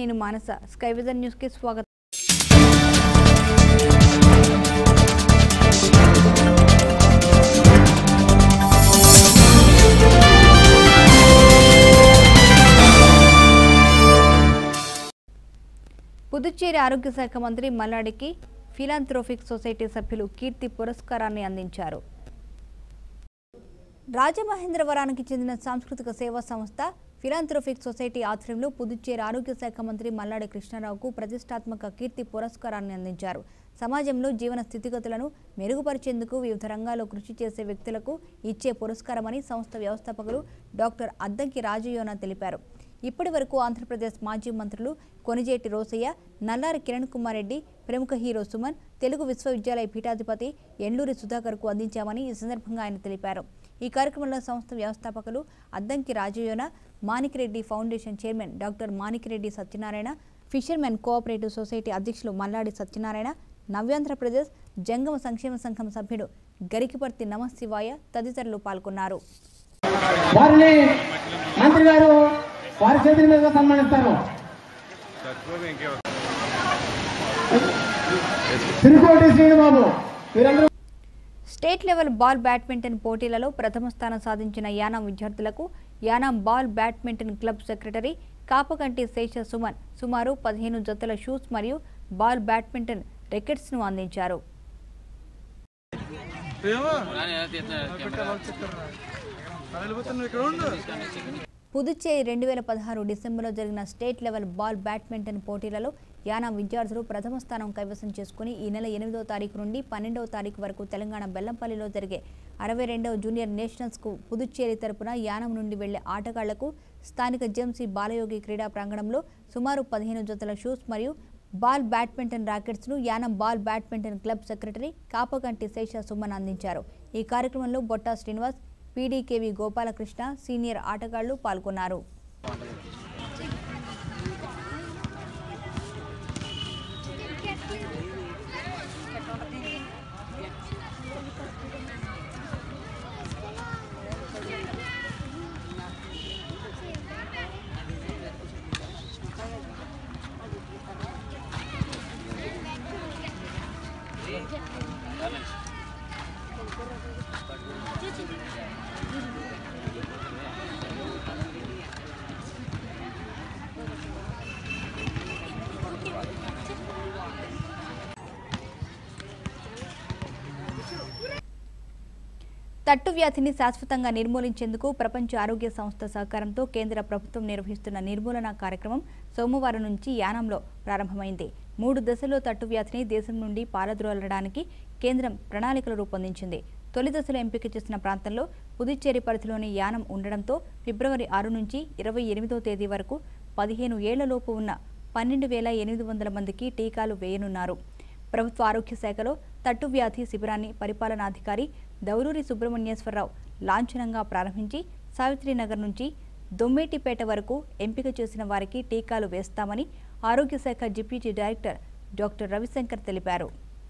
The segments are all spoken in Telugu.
నేను మానస స్కై విజన్ న్యూస్కి స్వాగతం పుదుచ్చేరి ఆరోగ్య శాఖ మంత్రి మల్లాడికి ఫిలాంథ్రోఫిక్ సొసైటీ సభ్యులు కీర్తి పురస్కారాన్ని అందించారు రాజమహేంద్రవరానికి చెందిన సాంస్కృతిక సేవా సంస్థ ఫిలాంథ్రోఫిక్ సొసైటీ ఆధ్వర్యంలో పుదుచ్చేరి ఆరోగ్య శాఖ మంత్రి మల్లాడి కృష్ణారావుకు ప్రతిష్టాత్మక కీర్తి పురస్కారాన్ని అందించారు సమాజంలో జీవన స్థితిగతులను మెరుగుపరిచేందుకు వివిధ రంగాల్లో కృషి చేసే వ్యక్తులకు ఇచ్చే పురస్కారమని సంస్థ వ్యవస్థాపకులు డాక్టర్ అద్దంకి రాజయోన తెలిపారు ఇప్పటి వరకు ఆంధ్రప్రదేశ్ మాజీ మంత్రులు కొనిజేటి రోసయ్య నల్లారి కిరణ్ కుమార్ రెడ్డి ప్రముఖ హీరో సుమన్ తెలుగు విశ్వవిద్యాలయ పీఠాధిపతి ఎండూరి సుధాకర్కు అందించామని ఈ సందర్భంగా ఆయన తెలిపారు ఈ కార్యక్రమంలో సంస్థ వ్యవస్థాపకులు Addanki Rajayona Manikreddy foundation chairman doctor Manikreddy Satyanarayana fishermen cooperative society అధ్యక్షులు మల్లాడి సత్యనారాయణ నవ్యాంధ్రప్రదేశ్ జంగమ సంక్షేమ సంఘం సభ్యుడు గరికిపర్తి నమశివాయ తదితరులు పాల్గొన్నారు వారిని మంత్రి గారు వారి చేతుల మీద సన్మానిస్తారు తిరుకోటి శ్రీనిబాబు వీరందరూ స్టేట్ లెవెల్ బాల్ బ్యాడ్మింటన్ పోటీలలో ప్రథమ స్థానం సాధించిన యానాం విద్యార్థులకు Yanam ball badminton club secretary Kapakanti Sesha Suman సుమారు పదిహేను జతల షూస్ మరియు బాల్ బ్యాడ్మింటన్ ను అందించారు పుదుచ్చేరి రెండు వేల పదహారు డిసెంబర్లో జరిగిన స్టేట్ లెవెల్ బాల్ బ్యాడ్మింటన్ పోటీలలో యానాం విద్యార్థులు ప్రథమ స్థానం కైవసం చేసుకుని ఈ నెల ఎనిమిదో తారీఖు నుండి పన్నెండవ తారీఖు వరకు తెలంగాణ బెల్లంపల్లిలో జరిగే అరవై రెండవ జూనియర్ నేషనల్స్కు పుదుచ్చేరి తరపున యానం నుండి వెళ్లే ఆటగాళ్లకు స్థానిక జెంసీ బాలయోగి క్రీడా ప్రాంగణంలో సుమారు పదిహేను జతల షూస్ మరియు బాల్ బ్యాడ్మింటన్ ర్యాకెట్స్ను Yanam ball badminton club secretary Kapaganti Sesha Suman అందించారు ఈ కార్యక్రమంలో బొట్టా శ్రీనివాస్ పీడీకేవి గోపాలకృష్ణ సీనియర్ ఆటగాళ్లు పాల్గొన్నారు తట్టు వ్యాధిని శాశ్వతంగా నిర్మూలించేందుకు ప్రపంచ ఆరోగ్య సంస్థ సహకారంతో కేంద్ర ప్రభుత్వం నిర్వహిస్తున్న నిర్మూలన కార్యక్రమం సోమవారం నుంచి యానంలో ప్రారంభమైంది మూడు దశల్లో తట్టు వ్యాధిని దేశం నుండి పారద్రోలడానికి కేంద్రం ప్రణాళికలు రూపొందించింది తొలి దశలో ఎంపిక చేసిన ప్రాంతంలో పుదుచ్చేరి పరిధిలోని యానం ఉండడంతో ఫిబ్రవరి ఆరు నుంచి ఇరవై ఎనిమిదో తేదీ వరకు పదిహేను ఏళ్లలోపు ఉన్న పన్నెండు వేల ఎనిమిది వందల మందికి టీకాలు వేయనున్నారు ప్రభుత్వ ఆరోగ్య శాఖలో తట్టు వ్యాధి శిబిరాన్ని పరిపాలనాధికారి దౌరూరి సుబ్రహ్మణ్యేశ్వరరావు లాంఛనంగా ప్రారంభించి సావిత్రినగర్ నుంచి దొమ్మేటిపేట వరకు ఎంపిక చేసిన వారికి టీకాలు వేస్తామని ఆరోగ్య శాఖ డిప్యూటీ డైరెక్టర్ డాక్టర్ రవిశంకర్ తెలిపారు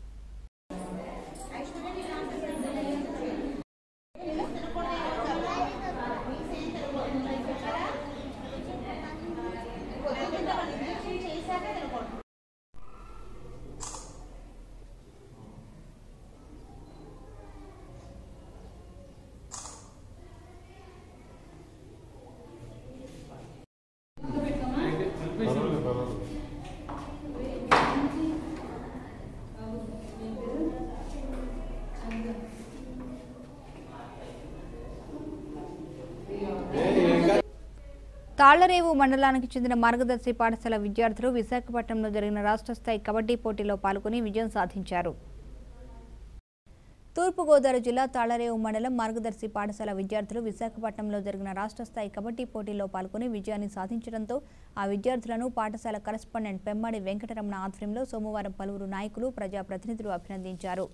తాళ్లరేవు మండలానికి చెందిన మార్గదర్శి పాఠశాల విద్యార్థులు విశాఖపట్నంలో జరిగిన రాష్ట్ర స్థాయి కబడ్డీ పోటీలో పాల్గొని విజయం సాధించారు తూర్పుగోదావరి జిల్లా తాళ్లరేవు మండలం మార్గదర్శి పాఠశాల విద్యార్థులు విశాఖపట్నంలో జరిగిన రాష్ట్ర స్థాయి కబడ్డీ పోటీలో పాల్గొని విజయాన్ని సాధించడంతో ఆ విద్యార్థులను పాఠశాల కరెస్పాండెంట్ పెమ్మాడి వెంకటరమణ ఆధ్వర్యంలో సోమవారం పలువురు నాయకులు ప్రజాప్రతినిధులు అభినందించారు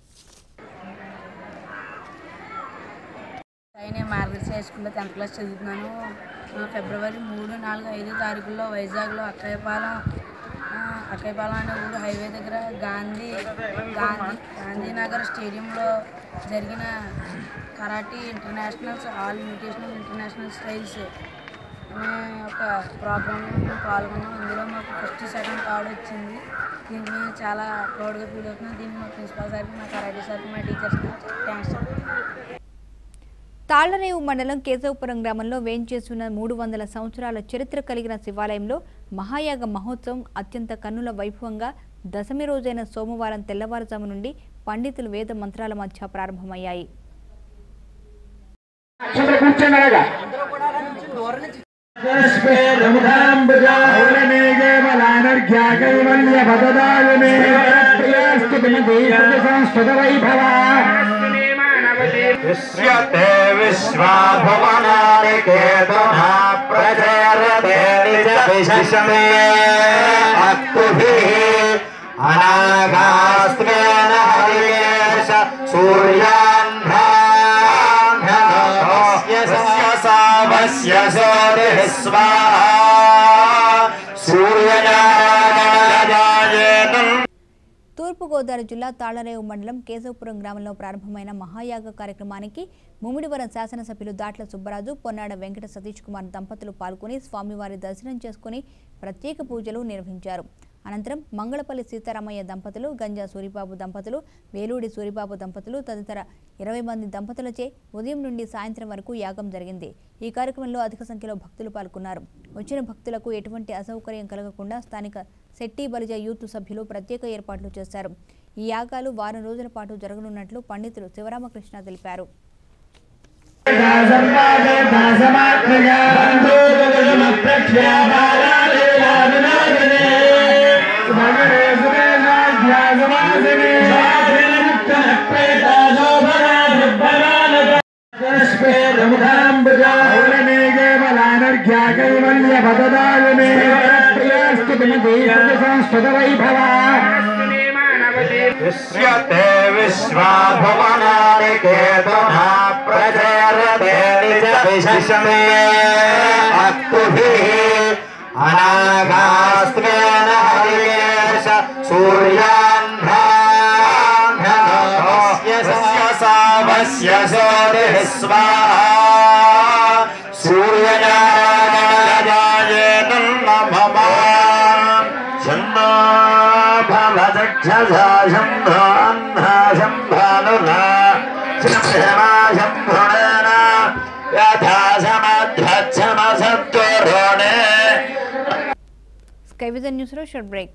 నేను మార్గదర్శి హై స్కూల్లో టెన్త్ క్లాస్ చదువుతున్నాను ఆ, ఫిబ్రవరి మూడు నాలుగు ఐదు తారీఖుల్లో వైజాగ్లో అక్కయ్యపాలెం ఆ, అక్కయ్యపాలెం అనే ఊరు హైవే దగ్గర గాంధీ గాంధీ గాంధీనగర్ స్టేడియంలో జరిగిన karate internationals all invitational international styles అనే ఒక ప్రోగ్రాంలో మేము పాల్గొన్నాం అందులో మాకు ఫస్ట్ థర్డ్ వచ్చింది దీనికి నేను చాలా ప్రౌడ్గా ఫీల్ అవుతున్నాను దీనికి మా ప్రిన్సిపాల్ సార్కి మా కరాటే సార్కి మా టీచర్స్కి థ్యాంక్స్ తాళ్లరేవు మండలం కేశవపురం గ్రామంలో వేంచేస్తున్న మూడు వందల సంవత్సరాల చరిత్ర కలిగిన శివాలయంలో మహాయాగ మహోత్సవం అత్యంత కన్నుల వైభవంగా దశమి రోజైన సోమవారం తెల్లవారుజాము నుండి పండితులు వేద మంత్రాల మధ్య ప్రారంభమయ్యాయి అక్షంతలు కూర్చోండి అలాగా విశ్వతే విశ్వా భువనాని కేతునా ప్రచరతే నిజ విశిషమే అక్కుభిః అనాగాస్త్వేన హరియేష సూర్యాన్ధ్రాన్ధ్రస్య సావస్య సోరిః స్వాహా సూర్యనారాయణం తూర్పుగోదావరి జిల్లా తాళ్లరేవు మండలం కేశవపురం గ్రామంలో ప్రారంభమైన మహాయాగ కార్యక్రమానికి ముమ్మిడివరం శాసనసభ్యులు దాట్ల సుబ్బరాజు పొన్నాడ వెంకట సతీష్ కుమార్ దంపతులు పాల్గొని స్వామివారి దర్శనం చేసుకుని ప్రత్యేక పూజలు నిర్వహించారు అనంతరం మంగళపల్లి సీతారామయ్య దంపతులు గంజా సూరిబాబు దంపతులు వేలూడి సూరిబాబు దంపతులు తదితర ఇరవై మంది దంపతులచే ఉదయం నుండి సాయంత్రం వరకు యాగం జరిగింది ఈ కార్యక్రమంలో అధిక సంఖ్యలో భక్తులు పాల్గొన్నారు వచ్చిన భక్తులకు ఎటువంటి అసౌకర్యం కలగకుండా స్థానిక శెట్టి బలిజ యూత్ సభ్యులు ప్రత్యేక ఏర్పాట్లు చేశారు ఈ యాగాలు వారం రోజుల పాటు జరగనున్నట్లు పండితులు శివరామకృష్ణ తెలిపారు విశ్వతే విశ్వా భువనాని కేతునా ప్రచరతే నిజ విశిషమే అక్కుభిః అనాగాస్త్వేన హరియేష సూర్యాన్ధ్రాన్ధ్రస్య సావస్య సోరిః స్వాహా సూర్యనారాయణ నమః శంభో భవదక్షసా శంభోన్ధా శంభానునా శంభమా శంభుణేన యథా సమధ్యమసత్వరోణే స్కై విజన్ న్యూస్లో short break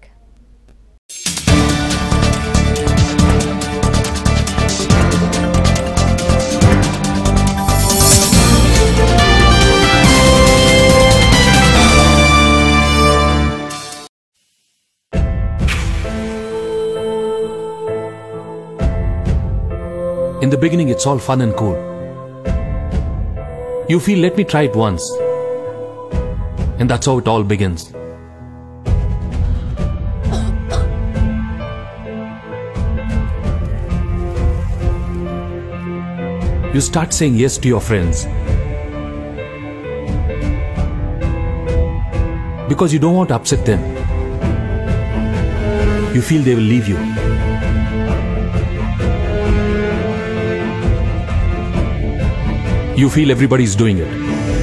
In the beginning, it's all fun and cool. You feel, let me try it once. And that's how it all begins. You start saying yes to your friends. Because you don't want to upset them. You feel they will leave you. You feel everybody's doing it.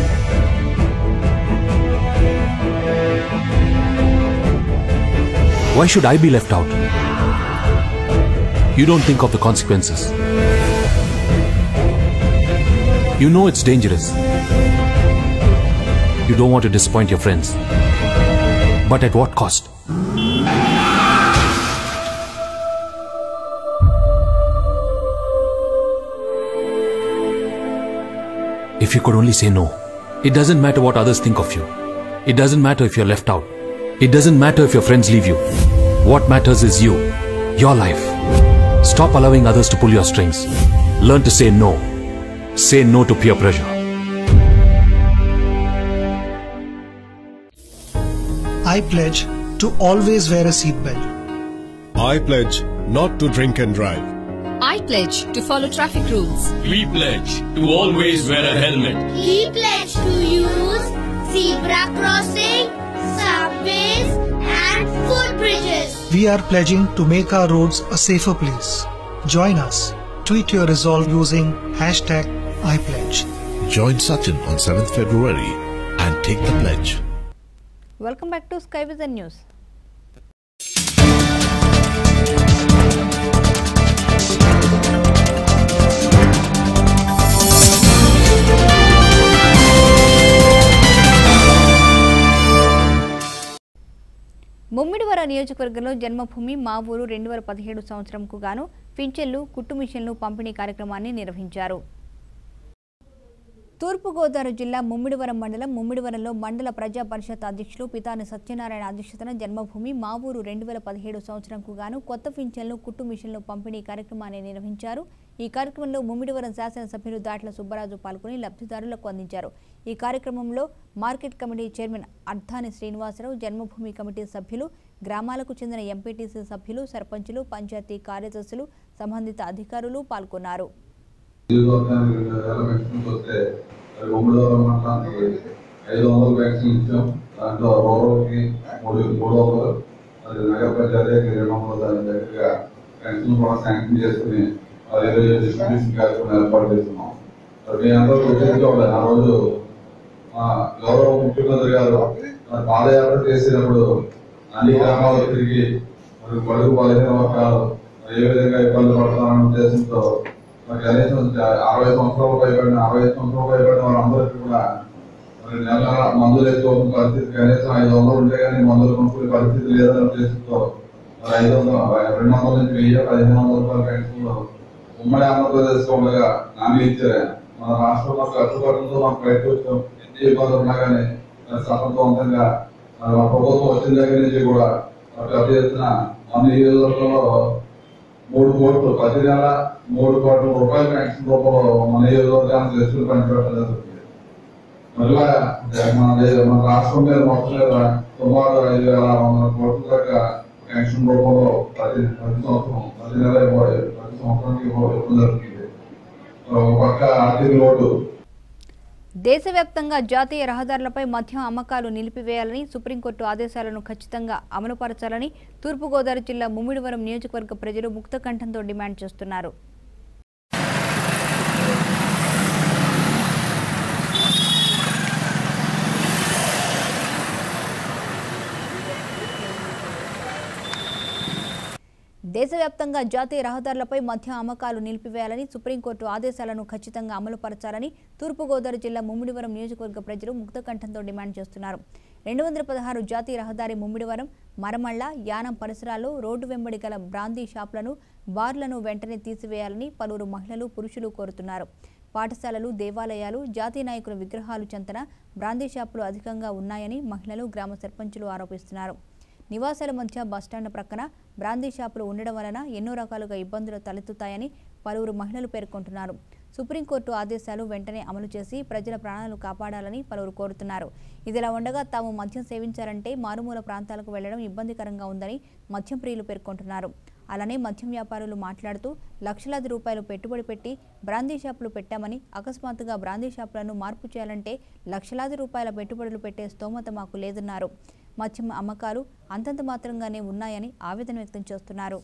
Why should I be left out? You don't think of the consequences. You know it's dangerous. You don't want to disappoint your friends. But at what cost? If you could only say no. It doesn't matter what others think of you. It doesn't matter if you're left out. It doesn't matter if your friends leave you. What matters is you, your life. Stop allowing others to pull your strings. Learn to say no. Say no to peer pressure. I pledge to always wear a seatbelt. I pledge not to drink and drive. I pledge to follow traffic rules. We pledge to always wear a helmet. He pledged to use zebra crossing, subways, and footbridges. We are pledging to make our roads a safer place. Join us. Tweet your resolve using hashtag iPledge. Join Sachin on 7th February and take the pledge. Welcome back to sky vision news Mummidivaram నియోజకవర్గంలో జన్మభూమి మా ఊరు రెండు వేల పదిహేడు సంవత్సరంకు గాను పింఛన్లు కుట్టు మిషన్లు పంపిణీ కార్యక్రమాన్ని నిర్వహించారు తూర్పుగోదావరి జిల్లా ముమ్మిడివరం మండలం ముమ్మిడివరంలో మండల ప్రజా పరిషత్ అధ్యక్షులు పితాని సత్యనారాయణ అధ్యక్షతన జన్మభూమి మా ఊరు రెండు వేల పదిహేడు సంవత్సరంకు గాను కొత్త పింఛన్లు కుట్టు మిషన్లు పంపిణీ కార్యక్రమాన్ని నిర్వహించారు ఈ కార్యక్రమంలో ముమ్మిడివరం శాసనసభ్యులు దాట్ల సుబ్బరాజు పాల్గొని లబ్ధిదారులకు అందించారు ఈ కార్యక్రమంలో market committee chairman Arthani Srinivasarao Janmabhoomi committee సభ్యులు గ్రామాలకు చెందిన ఎంపీటీసీ సభ్యులు సర్పంచులు పంచాయతీ కార్యదర్శులు సంబంధిత అధికారులు పాల్గొన్నారు నియోజకవర్గానికి రెండు వేల వ్యాక్సిన్స్ వస్తే మరి ముమ్మడివరం మండలానికి ఐదు వందల వ్యాక్సిన్ ఇచ్చాం దాంట్లో రూరల్కి మూడు మూడు వందలు మరి నగర పంచాయతీకి రెండు వందల దాని దగ్గరగా వ్యాక్సిన్ కూడా శాంక్షన్ చేసుకుని మరి ఈరోజు డిస్ట్రిబ్యూషన్ కార్యక్రమం ఏర్పాటు చేస్తున్నాం మరి మీ అందరూ గుర్తించుకోవాలి ఆ రోజు మా గౌరవ ముఖ్యమంత్రి గారు మరి పాదయాత్ర చేసినప్పుడు అన్ని గ్రామాలు తిరిగి మరి పడుగు బలహీన వర్గాలు మరి ఏ విధంగా ఇబ్బంది పడతారన్న ఉద్దేశంతో మరి కనీసం అరవై సంవత్సరాలు పైబడిన అరవై సంవత్సరాలు పైబడిన వాళ్ళందరికీ కూడా మరి నెల నెల మందులు వేసుకోవాల్సిన పరిస్థితి కనీసం ఐదు వందలు ఉంటే కానీ మందులు కొనుక్కునే పరిస్థితి లేదన్న ఉద్దేశంతో మరి ఐదు వందల రెండు వందల నుంచి వెయ్యి పదిహేను వందల రూపాయల పెన్షన్లు ఉమ్మడి ఆంధ్రప్రదేశ్ లో ఉండగా హామీ ఇచ్చారు మన రాష్ట్రంలో కట్టుబాటులతో మనం బయటకు వచ్చాం ఎన్ని ఇబ్బందులు ఉన్నా కానీ మరి సమర్థవంతంగా మరి మన ప్రభుత్వం వచ్చిన దగ్గర నుంచి కూడా మరి పెద్ద ఎత్తున మన నియోజకవర్గంలో మూడు కోట్లు ప్రతి నెల మూడు కోట్ల రూపాయల వ్యాక్సిన్ రూపంలో మన నియోజకవర్గానికి లిస్టులు పంచిపెట్టడం జరుగుతుంది మళ్ళా మన దే- మన రాష్ట్రం మీద మొత్తం మీద సుమారు ఐదు వేల ఆరు వందల కోట్ల దాకా వ్యాక్సిన్ రూపంలో ప్రతి ప్రతి సంవత్సరం ప్రతి నెల ఇవ్వాలి ప్రతి సంవత్సరానికి ఇవ్వ- ఇవ్వడం జరుగుతుంది ఒక పక్క ఆర్థిక లోటు దేశవ్యాప్తంగా జాతీయ రహదారులపై మద్యం అమ్మకాలు నిలిపివేయాలని సుప్రీంకోర్టు ఆదేశాలను ఖచ్చితంగా అమలుపరచాలని తూర్పుగోదావరి జిల్లా ముమ్మిడివరం నియోజకవర్గ ప్రజలు ముక్తకంఠంతో డిమాండ్ చేస్తున్నారు దేశవ్యాప్తంగా జాతీయ రహదారులపై మద్యం అమ్మకాలు నిలిపివేయాలని సుప్రీంకోర్టు ఆదేశాలను ఖచ్చితంగా అమలుపరచాలని తూర్పుగోదావరి జిల్లా ముమ్మిడివరం నియోజకవర్గ ప్రజలు ముక్తకంఠంతో డిమాండ్ చేస్తున్నారు రెండు వందల పదహారు జాతీయ రహదారి ముమ్మిడివరం మరమళ్ళ యానం పరిసరాల్లో రోడ్డు వెంబడి గల బ్రాందీ షాపులను బార్లను వెంటనే తీసివేయాలని పలువురు మహిళలు పురుషులు కోరుతున్నారు పాఠశాలలు దేవాలయాలు జాతీయ నాయకుల విగ్రహాలు చెంతన బ్రాందీ షాపులు అధికంగా ఉన్నాయని మహిళలు గ్రామ సర్పంచులు ఆరోపిస్తున్నారు నివాసాల మధ్య బస్టాండ్ ప్రక్కన బ్రాందీ షాపులు ఉండడం వలన ఎన్నో రకాలుగా ఇబ్బందులు తలెత్తుతాయని పలువురు మహిళలు పేర్కొంటున్నారు సుప్రీంకోర్టు ఆదేశాలు వెంటనే అమలు చేసి ప్రజల ప్రాణాలు కాపాడాలని పలువురు కోరుతున్నారు ఇదిలా ఉండగా తాము మద్యం సేవించాలంటే మారుమూల ప్రాంతాలకు వెళ్లడం ఇబ్బందికరంగా ఉందని మద్యం ప్రియులు పేర్కొంటున్నారు అలానే మద్యం వ్యాపారులు మాట్లాడుతూ లక్షలాది రూపాయలు పెట్టుబడి పెట్టి బ్రాందీ షాపులు పెట్టామని అకస్మాత్తుగా బ్రాందీ షాపులను మార్పు చేయాలంటే లక్షలాది రూపాయల పెట్టుబడులు పెట్టే స్తోమత మాకు లేదన్నారు మద్యం అమ్మకాలు అంతంత మాత్రంగానే ఉన్నాయని ఆవేదన వ్యక్తం చేస్తున్నారు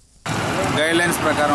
గైడ్ లైన్స్ ప్రకారం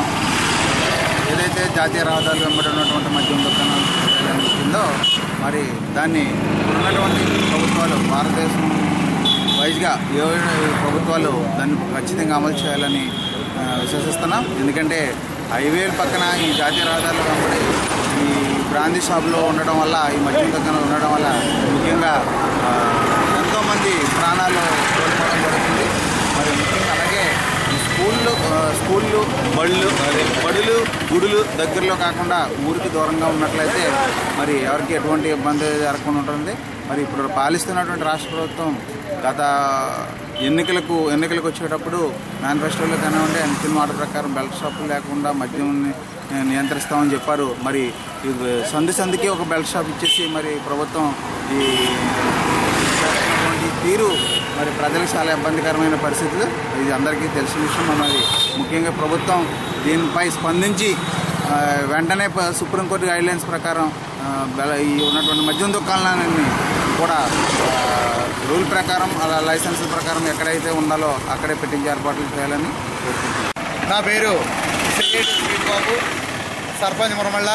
ఏదైతే జాతీయ రహదారులు వెంబడి ఉన్నటువంటి మద్యం దుకాణాలు ఉందో మరి దాన్ని ఉన్నటువంటి ప్రభుత్వాలు భారతదేశం వైజ్గా ఏ ప్రభుత్వాలు దాన్ని ఖచ్చితంగా అమలు చేయాలని ఆ, విశ్వసిస్తున్నాం ఎందుకంటే హైవేల పక్కన ఈ జాతీయ రహదారులు వెంబడి ఈ బ్రాందీ షాపులో ఉండడం వల్ల ఈ మద్యం దుకాణాలు ఉండడం వల్ల ముఖ్యంగా ఆ, ఎంతోమంది ప్రాణాలు కోల్పోవడం జరుగుతుంది మరి ముఖ్యంగా అలాగే ఈ స్కూళ్ళు ఆ, స్కూళ్ళు బళ్ళు అదే బడులు గుడులు దగ్గరలో కాకుండా ఊరికి దూరంగా ఉన్నట్లయితే మరి ఎవరికి ఎటువంటి ఇబ్బంది జరగకుండా ఉంటుంది మరి ఇప్పుడు పాలిస్తున్నటువంటి రాష్ట్ర ప్రభుత్వం గత ఎన్నికలకు ఎన్నికలకు వచ్చేటప్పుడు మేనిఫెస్టోలో కానివ్వండి అంతిమ మాట ప్రకారం బెల్ట్ షాపులు లేకుండా మద్యం నియంత్రిస్తామని చెప్పారు మరి ఈ సందు సందుకి ఒక బెల్ట్ షాప్ ఇచ్చేసి మరి ప్రభుత్వం ఈ చేస్తున్నటువంటి తీరు మరి ప్రజలకు చాలా ఇబ్బందికరమైన పరిస్థితులు ఇది అందరికీ తెలిసిన విషయం మరి ముఖ్యంగా ప్రభుత్వం దీనిపై స్పందించి ఆ, వెంటనే ప- సుప్రీంకోర్టు గైడ్లైన్స్ ప్రకారం ఆ, బెల- ఈ ఉన్నటువంటి మద్యం దుకాణాలని కూడా ఆ, రూల్ ప్రకారం అలా లైసెన్స్ ప్రకారం ఎక్కడైతే ఉండాలో అక్కడే పెట్టించే ఏర్పాట్లు చేయాలని కోరుకుంటున్నాను నా పేరు సిఐటి శ్రీబాబు సర్పంచ్ మురమళ్ళ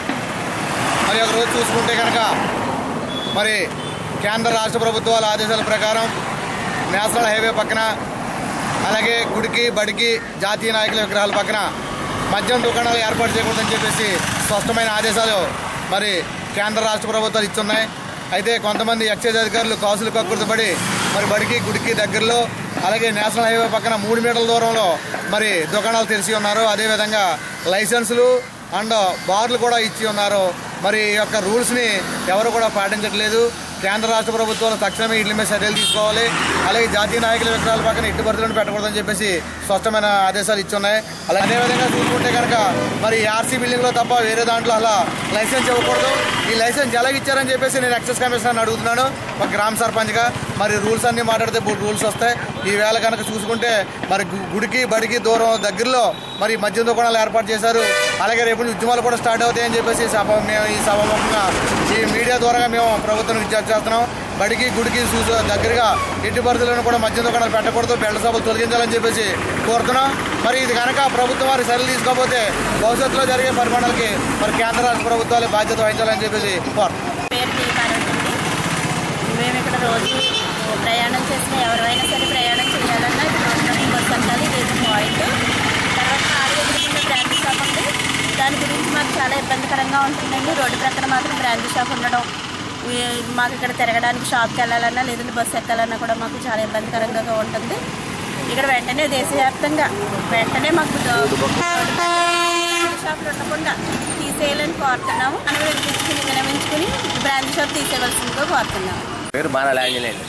మరి ఒక రోజు చూసుకుంటే కనుక మరి కేంద్ర రాష్ట్ర ప్రభుత్వాల ఆదేశాల ప్రకారం నేషనల్ హైవే పక్కన అలాగే గుడికి బడికి జాతీయ నాయకుల విగ్రహాల పక్కన మద్యం దుకాణాలు ఏర్పాటు చేయకూడదని చెప్పేసి స్పష్టమైన ఆదేశాలు మరి కేంద్ర రాష్ట్ర ప్రభుత్వాలు ఇస్తున్నాయి అయితే కొంతమంది ఎక్సైజ్ అధికారులు కాసులు కక్కుర్తిపడి మరి బడికి గుడికి దగ్గరలో అలాగే నేషనల్ హైవే పక్కన మూడు మీటర్ల దూరంలో మరి దుకాణాలు తెరిచి ఉన్నారు అదేవిధంగా లైసెన్సులు అండ్ బార్లు కూడా ఇచ్చి ఉన్నారు మరి ఈ యొక్క రూల్స్ని ఎవరు కూడా పాటించట్లేదు కేంద్ర రాష్ట్ర ప్రభుత్వాలు తక్షణమే వీటి మీద చర్యలు తీసుకోవాలి అలాగే జాతీయ నాయకుల విగ్రహాల పక్కన ఇటు పరిధిలో పెట్టకూడదని చెప్పేసి స్పష్టమైన ఆదేశాలు ఇచ్చి ఉన్నాయి అలాగే అదేవిధంగా చూసుకుంటే కనుక మరి ఆర్సీ బిల్డింగ్లో తప్ప వేరే దాంట్లో అలా లైసెన్స్ ఇవ్వకూడదు ఈ లైసెన్స్ ఎలా ఇచ్చారని చెప్పేసి నేను ఎక్సైజ్ కమిషనర్ అడుగుతున్నాను ఒక గ్రామ సర్పంచ్గా మరి రూల్స్ అన్ని మాట్లాడితే ఇప్పుడు రూల్స్ వస్తాయి ఈ వేళ కనుక చూసుకుంటే మరి గు- గుడికి బడికి దూరం దగ్గరలో మరి మద్యం దుకాణాలు ఏర్పాటు చేశారు అలాగే రేపు నుంచి ఉద్యమాలు కూడా స్టార్ట్ అవుతాయని చెప్పేసి సభ మేము ఈ సభాముఖంగా ఈ మీడియా ద్వారా మేము ప్రభుత్వం విజ్ఞప్తి చేస్తున్నాం బడికి గుడికి చూసు దగ్గరగా ఎట్టి పరిస్థితులను కూడా మద్యం దుకాణాలు పెట్టకూడదు బెల్ట సభలు తొలగించాలని చెప్పేసి కోరుతున్నాం మరి ఇది కనుక ప్రభుత్వం వారి చర్యలు తీసుకోకపోతే భవిష్యత్తులో జరిగే పరిమాణాలకి మరి కేంద్ర రాష్ట్ర ప్రభుత్వాలు బాధ్యత వహించాలని చెప్పేసి కోరుతున్నాం పేరు దీపానందండి మేము ఇక్కడ రోజు ప్రయాణం చేసిన ఎవరైనా సరే ప్రయాణం చేయాలన్నా ఇక్కడ రోడ్డు బస్సు అంటాలి ఇది పాయింట్ తర్వాత ఆరు ఎదురుకుండా బ్రాంచ్ షాప్ ఉంది దాని గురించి మాకు చాలా ఇబ్బందికరంగా ఉంటుందండి రోడ్డు ప్రక్కన మాత్రం బ్రాంచ్ షాప్ ఉండడం ఈ- మాకు ఇక్కడ తిరగడానికి షాప్కి వెళ్ళాలన్నా లేదంటే బస్సు ఎక్కాలన్నా కూడా మాకు చాలా ఇబ్బందికరంగా ఉంటుంది ఇక్కడ వెంటనే దేశవ్యాప్తంగా వెంటనే మాకు దో- రోడ్డు ప్రక్కన షాపులు ఉండకుండా తీసేయాలని కోరుతున్నాము అని వినిపించుకుని వినమించుకుని బ్రాంచ్ షాప్ తీసేయవలసిందిగా కోరుతున్నాము పేరు బాణాల ఆంజనేయులు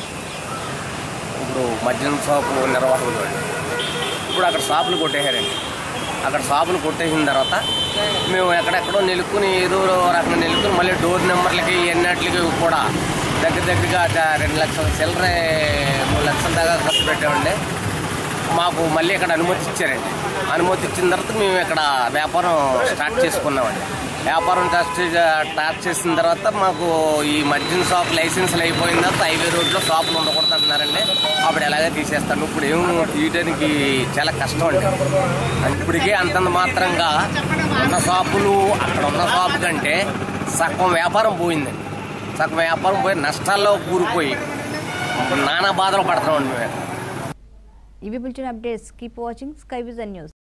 ఇప్పుడు మద్యం షాపు నిర్వాహకులు వాళ్ళు. ఇప్పుడు అక్కడ షాపులు కొట్టేశారండి అక్కడ షాపులు కొట్టేసిన తర్వాత మేము ఎక్కడెక్కడో నిలుక్కుని ఏదో రకంగా నిలుక్కుని మళ్ళీ డోర్ నెంబర్లకి ఎన్నట్లకి కూడా దగ్గర దగ్గరగా చ- రెండు లక్షల చిల్లరే మూడు లక్షల దాకా ఖర్చు పెట్టామండి మాకు మళ్ళీ ఇక్కడ అనుమతి ఇచ్చారండి అనుమతి ఇచ్చిన తర్వాత మేము ఇక్కడ వ్యాపారం స్టార్ట్ చేసుకున్నామండి వ్యాపారం స్టార్ట్ చే- స్టార్ట్ చేసిన తర్వాత మాకు ఈ మద్యం షాప్ లైసెన్స్లు అయిపోయిన తర్వాత హైవే రోడ్లో షాపులు ఉండకూడదు అంటున్నారండి అప్పుడు ఎలాగే తీసేస్తాను ఇప్పుడు ఏం తీయడానికి చాలా కష్టం అండి ఇప్పటికే అంతంత మాత్రంగా ఉన్న షాపులు అక్కడ ఉన్న షాపు కంటే సగం వ్యాపారం పోయిందండి సగం వ్యాపారం పోయి నష్టాల్లో కూరుకుపోయి నానా బాధలు పడుతున్నామండి మేము ఇవి bulletin updates keep watching sky vision news